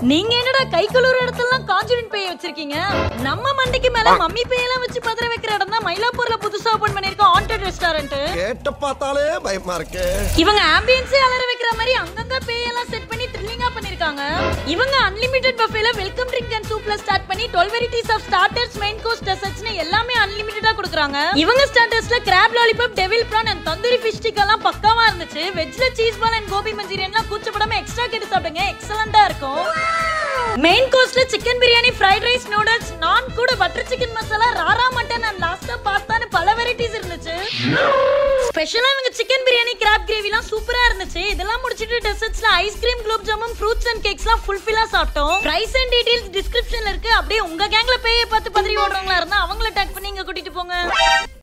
நீங்க என்னடா கை கழுவுற இடத்துலலாம் காஞ்சுரின் பேய் வச்சிருக்கீங்க நம்ம மண்டைக்கு மேல மம்மி பேயெல்லாம் வச்சு பதற வைக்கிற இடம் தான் மயிலாப்பூர்ல புதுசா ஓபன் பண்ணிருக்க ஹாண்டட் ரெஸ்டாரண்ட் கேட்ட பார்த்தாலே பயமா இருக்கு இவங்க ஆம்பியன்ஸே அலற வைக்கிற மாதிரி அங்கங்க பேயெல்லாம் செட் பண்ணி த்ரில்லிங்கா பண்ணிருக்காங்க இவங்க அன்லிமிட்டெட் பஃபேல வெல்கம் ட்ரிங்க் அண்ட் சூப்ல ஸ்டார்ட் பண்ணி 12 varieties of starters main course டெசர்ட்ஸ்னு எல்லாமே அன்லிமிட்டடா கொடுக்குறாங்க இவங்க ஸ்டார்டர்ஸ்ல crab lollipop devil prawn and tandoori fish stick எல்லாம் பக்காவா இருந்துச்சு வெஜ்ல சீஸ் பால் அண்ட் கோபி மஞ்சூரியன்லாம் கூச்சப்படாம எக்ஸ்ட்ரா கேட்டு சாப்பிடுங்க எக்ஸலண்டா இருக்கும் மெயின் கோர்ஸ்ல chicken biryani fried rice noodles naan கூட பட்டர் சிக்கன் மசாலா ராரா மட்டன் அண்ட் லாஸ்டா பாஸ்தான்னு பல வெரைட்டிஸ் இருந்துச்சு ஸ்பெஷலா இவங்க சிக்கன் பிரியாணி கிராப் கிரேவிலாம் சூப்பரா இருந்துச்சு இதெல்லாம் முடிச்சிட்டு டெசர்ட்ஸ்ல ice cream gulab jamun fruits and கேக்ஸ்லாம் ஃபுல்ஃபில்லா சாப்பிட்டோம் பிரைஸ் அண்ட் டீடைல்ஸ் டிஸ்கிரிப்ஷன்ல இருக்கு அப்படியே உங்க கேங்ல பேயை பார்த்து பதறி ஓடுறவங்களா இருந்தா அவங்கள டேக் பண்ணி இங்க கூட்டிட்டு போங்க